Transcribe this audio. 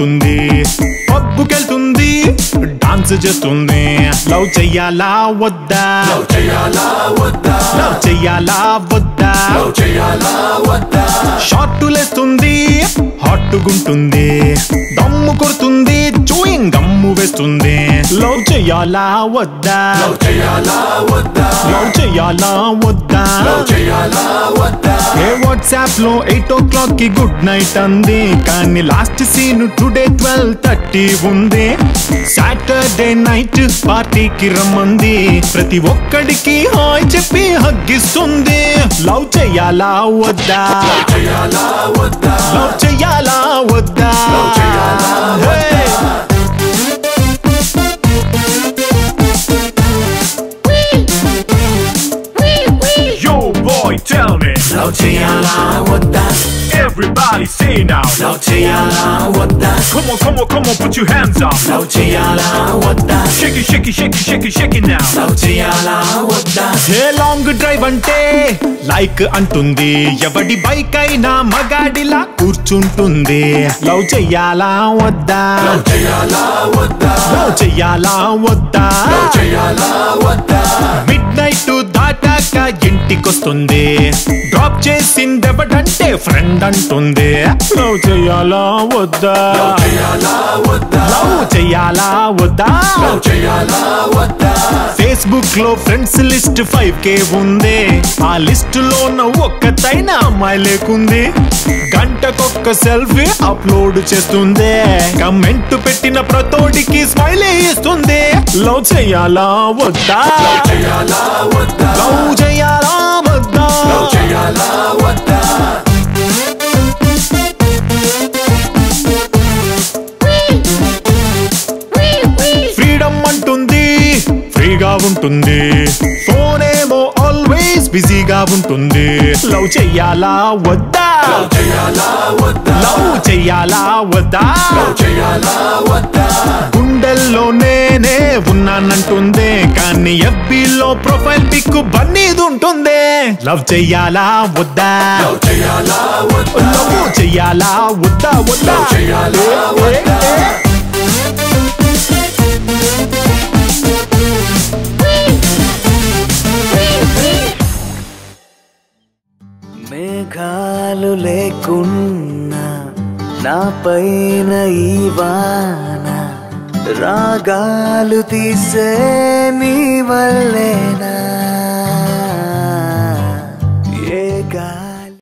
వెళ్తుంది పబ్బుకెళ్తుంది డాన్స్ చేస్తుంది లవ్ చెయ్యాలా వద్దా లవ్ చేయాలా వద్దా లవ్ చెయ్యాలా వద్దా లవ్ చేయాలా వద్దా షార్టులేస్తుంది హాట్టుగుంటుంది దమ్ము కొడుతుంది చూయింగ్ గమ్ము వేస్తుంది లవ్ చెయ్యాలా వద్దా లవ్ చేయాలా వద్దా లవ్ చెయ్యాలా వద్దా లవ్ చేయాలా వద్దా ఏ వాట్సాప్ లో ఎయిట్ ఓ క్లాక్ కి గుడ్ నైట్ అంది కానీ last seen today twelve thirty ఉంది సాటర్డే నైట్ పార్టీకి రమ్మంది ప్రతి ఒక్కడికి హాయ్ చెప్పి హగ్గిస్తుంది లవ్ చెయ్యాలా వద్దా చేయాలా వద్దా లవ్ చెయ్యాలా వద్దా లవ్ చేయాలా Hey! Yo boy tell me love చేయాలా వద్దా everybody say now లవ్ చేయాలా వద్దా Come on, come on, come on, put your hands up. Love చేయాలా వద్దా Shake it, shake it, shake it, shake it, shake it now. Love చేయాలా వద్దా ఏ long drive అంటే లైక్ అంటుంది ఎవడి బైక్ అయినా మగాడిలా కూర్చుంటుంది లవ్ చెయ్యాలా వద్దా లవ్ చేయాలా వద్దా లవ్ చెయ్యాలా వద్దా లవ్ చేయాలా వద్దా మిడ్ నైట్ దాటాక ఇంటికొస్తుంది డ్రాప్ చేసిందెవడంటే ఫ్రెండ్ అంటుంది లవ్ చెయ్యాలా వద్దా లవ్ చేయాలా వద్దా లవ్ చెయ్యాలా వద్దా లవ్ చేయాలా వద్దా ఫేస్బుక్ లో ఫ్రెండ్స్ లిస్ట్ ఫైవ్ కే ఉంది ఆ లిస్ట్ లోన ఒక్కతైన అమ్మాయి లేకుంది గంటకొక్క సెల్ఫీ అప్లోడ్ చేస్తుంది కమెంట్ పెట్టిన ప్రతోడికి స్మైల్ ఇస్తుంది లవ్ చెయ్యాలా వద్దా లవ్ చేయాలా వద్దా లవ్ చెయ్యాలా వద్దా లవ్ చేయాలా వద్దా ఫ్రీడమ్ అంటుంది ఫ్రీగా ఉంటుంది ఫోన్ ఏమో ఆల్వేస్ బిజీగా ఉంటుంది లవ్ చెయ్యాలా వద్దా లవ్ చేయాలా వద్దా లవ్ చెయ్యాలా వద్దా లవ్ చేయాలా వద్దా గుండెల్లో నేనే ఉన్నానంటుంది కానీ ఎఫ్బీలో ప్రొఫైల్ పిక్ బన్నీది ఉంటుంది లవ్ చెయ్యాలా వద్దా లవ్ చేయాలా వద్దా లవ్ చెయ్యాలా వద్దా వద్దా లవ్ చేయాలా ఏ, ఏ, వద్దా ఏ. మేఘాలు లేకున్నా నా పైన ఈ వాన రాగాలు తీసే నీ వల్లేనా